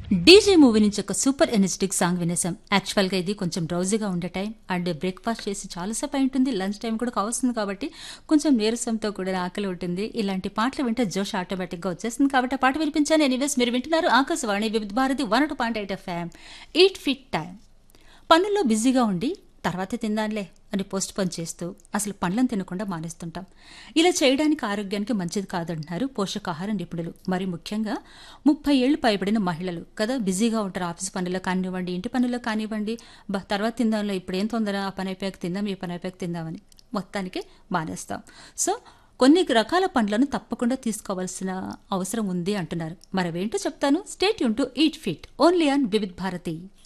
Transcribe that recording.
DJ movie నుంచి ఒక super energetic song వినేసాం యాక్చువల్గా ఇది కొంచెం డ్రౌజీగా ఉండే టైం అండ్ బ్రేక్ఫాస్ట్ చేసి చాలాసేపు అయి ఉంటుంది లంచ్ టైం కూడా కావస్తుంది కాబట్టి కొంచెం నీరసంతో కూడా ఆకలి ఉంటుంది ఇలాంటి పాటలు వింటే జోష్ ఆటోమేటిక్గా వచ్చేస్తుంది కాబట్టి ఆ పాట వినిపించాను ఎనీవేస్ మీరు వింటున్నారు Akashvani Vividh Bharati one two point eight FM eat fit time పనుల్లో బిజీగా ఉండి తర్వాతే తిందాంలే అని పోస్ట్ పోన్ చేస్తూ అసలు పండ్లను తినకుండా మానేస్తుంటాం ఇలా చేయడానికి ఆరోగ్యానికి మంచిది కాదంటున్నారు పోషకాహార నిపుణులు మరి ముఖ్యంగా ముప్పై ఏళ్లు పైబడిన మహిళలు కదా బిజీగా ఉంటారు ఆఫీస్ పనుల్లో కానివ్వండి ఇంటి పనుల్లో కానివ్వండి బా తర్వాత తిందాంలో ఇప్పుడు ఏం తొందర ఆ పని అయిపోయాక తిందాం ఈ పని అయిపోయాక తిందామని మొత్తానికి మానేస్తాం సో కొన్ని రకాల పండ్లను తప్పకుండా తీసుకోవాల్సిన అవసరం ఉంది అంటున్నారు మరవేంటో చెప్తాను స్టేట్ యూన్ to eat fit only on Vividh Bharati